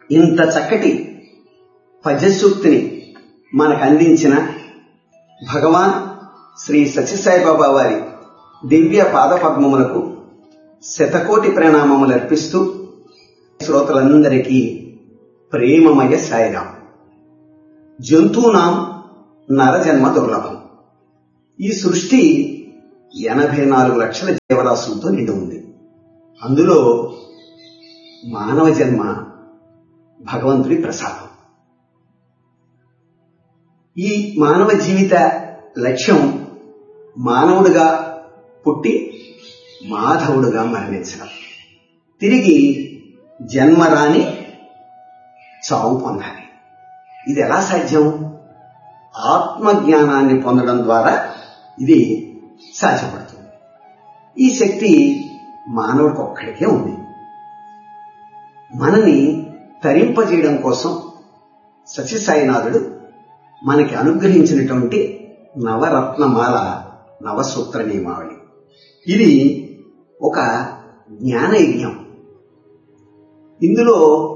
ఇంత చక్కటి పద్యసూక్తిని మనకు అందించిన భగవాన్ శ్రీ సత్యసాయిబాబా వారి దివ్య పాదపద్మములకు శతకోటి ప్రణామములు అర్పిస్తూ శ్రోతలందరికీ ప్రేమమయ సాయిరాం జంతువునాం నరజన్మ దుర్లభం ఈ సృష్టి ఎనభై నాలుగు లక్షల జీవరాశులతో నిండి ఉంది అందులో మానవ జన్మ భగవంతుడి ప్రసాదం ఈ మానవ జీవిత లక్ష్యం మానవుడిగా పుట్టి మాధవుడుగా మరణించడం తిరిగి జన్మరాని చావు పొందాలి ఇది ఎలా సాధ్యం ఆత్మజ్ఞానాన్ని పొందడం ద్వారా ఇది సాధ్యపడుతుంది ఈ శక్తి మానవుడికి ఒక్కడికే ఉంది మనని తరింపజేయడం కోసం సత్యసాయినాథుడు మనకి అనుగ్రహించినటువంటి నవరత్నమాల నవసూత్ర నియమావళి ఇది ఒక జ్ఞాన యజ్ఞం ఇందులో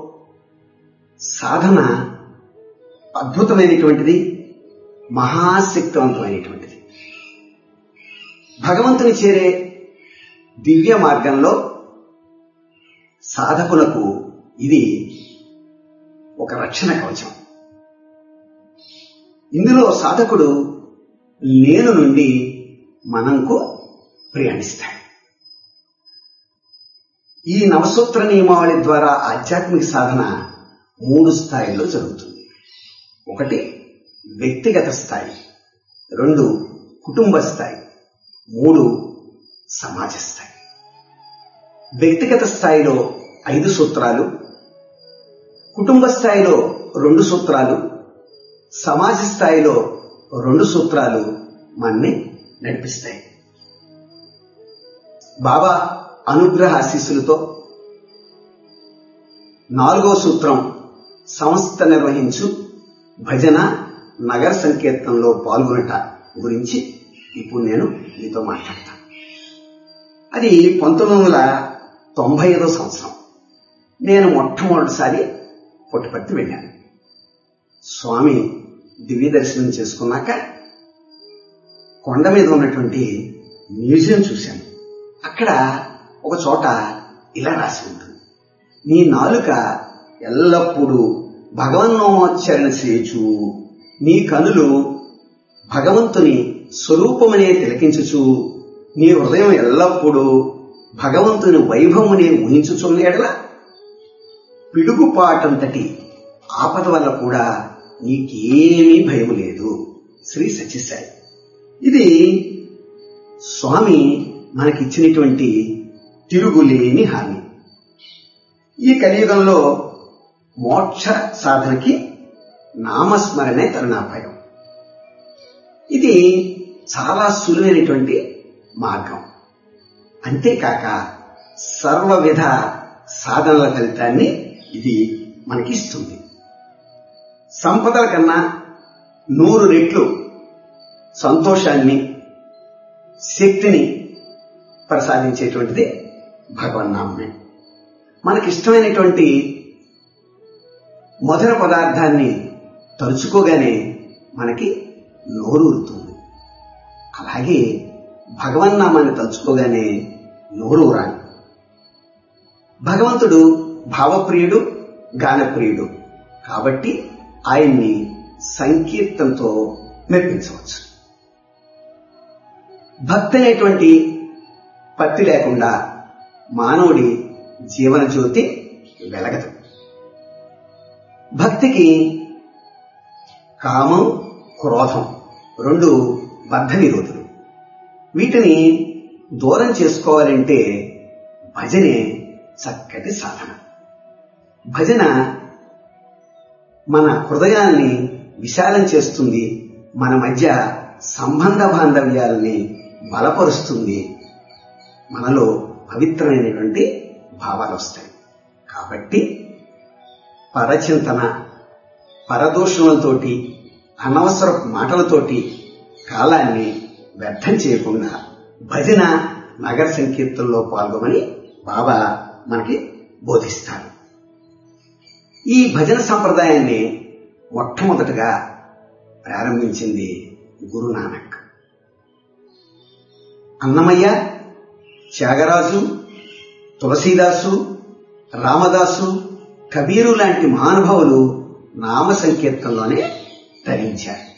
సాధన అద్భుతమైనటువంటిది మహాశక్తివంతమైనటువంటిది భగవంతుని చేరే దివ్య మార్గంలో సాధకులకు ఇది ఒక రక్షణ కవచం ఇందులో సాధకుడు నేను నుండి మనంకు ప్రయాణిస్తాడు ఈ నవసూత్ర నియమావళి ద్వారా ఆధ్యాత్మిక సాధన మూడు స్థాయిల్లో జరుగుతుంది ఒకటి వ్యక్తిగత స్థాయి రెండు కుటుంబ స్థాయి మూడు సమాజ స్థాయి వ్యక్తిగత స్థాయిలో ఐదు సూత్రాలు కుటుంబ స్థాయిలో రెండు సూత్రాలు సమాజ స్థాయిలో రెండు సూత్రాలు మన్ని నడిపిస్తాయి బాబా అనుగ్రహ ఆశీస్సులతో నాలుగో సూత్రం సంస్థ నిర్వహించు భజన నగర సంకీర్తనలో పాల్గొనట గురించి ఇప్పుడు నేను మీతో మాట్లాడతాను అది పంతొమ్మిది వందల తొంభై ఐదో సంవత్సరం నేను మొట్టమొదటిసారి పుట్టపర్తి వెళ్ళాను స్వామి దివ్య దర్శనం చేసుకున్నాక కొండ మీద ఉన్నటువంటి మ్యూజియం చూశాను అక్కడ ఒక చోట ఇలా రాసి ఉంటుంది నీ నాలుక ఎల్లప్పుడూ భగవన్నోమోచ్చరణ చేచు నీ కనులు భగవంతుని స్వరూపమనే తిలకించుచు నీ హృదయం ఎల్లప్పుడూ భగవంతుని వైభవమునే ఊహించుచున్నేడలా పిడుగుపాటంతటి ఆపద వల్ల కూడా నీకేమీ భయం లేదు శ్రీ సత్యసాయి ఇది స్వామి మనకిచ్చినటువంటి తిరుగులేని హామీ ఈ కలియుగంలో మోక్ష సాధనకి నామస్మరణే తరుణాపాయం ఇది చాలా సులువైనటువంటి మార్గం అంతేకాక సర్వవిధ సాధనల ఫలితాన్ని ఇది మనకిస్తుంది సంపదల కన్నా నూరు రెట్లు సంతోషాన్ని శక్తిని ప్రసాదించేటువంటిది భగవన్నామే మనకిష్టమైనటువంటి మధుర పదార్థాన్ని తలుచుకోగానే మనకి నోరూరుతుంది అలాగే భగవన్నామాన్ని తలుచుకోగానే నోరూరాలి భగవంతుడు భావప్రియుడు గానప్రియుడు కాబట్టి ఆయన్ని సంకీర్తంతో మెప్పించవచ్చు భక్తి అనేటువంటి పత్తి లేకుండా మానవుడి జీవన జ్యోతి వెలగదు భక్తికి కామం క్రోధం రెండు బద్ధ నిరోధులు వీటిని దూరం చేసుకోవాలంటే భజనే చక్కటి సాధన భజన మన హృదయాన్ని విశాలం చేస్తుంది మన మధ్య సంబంధ బాంధవ్యాలని బలపరుస్తుంది మనలో పవిత్రమైనటువంటి భావాలు వస్తాయి కాబట్టి పరచింతన పరదూషణలతోటి అనవసర మాటలతోటి కాలాన్ని వ్యర్థం చేయకుండా భజన నగర సంకీర్తనలో పాల్గొమని బాబా మనకి బోధిస్తారు ఈ భజన సంప్రదాయాన్ని మొట్టమొదటగా ప్రారంభించింది గురునానక్ అన్నమయ్య త్యాగరాజు తులసీదాసు రామదాసు కబీరు లాంటి మహానుభావులు నామ సంకీర్తనలోనే ధరించారు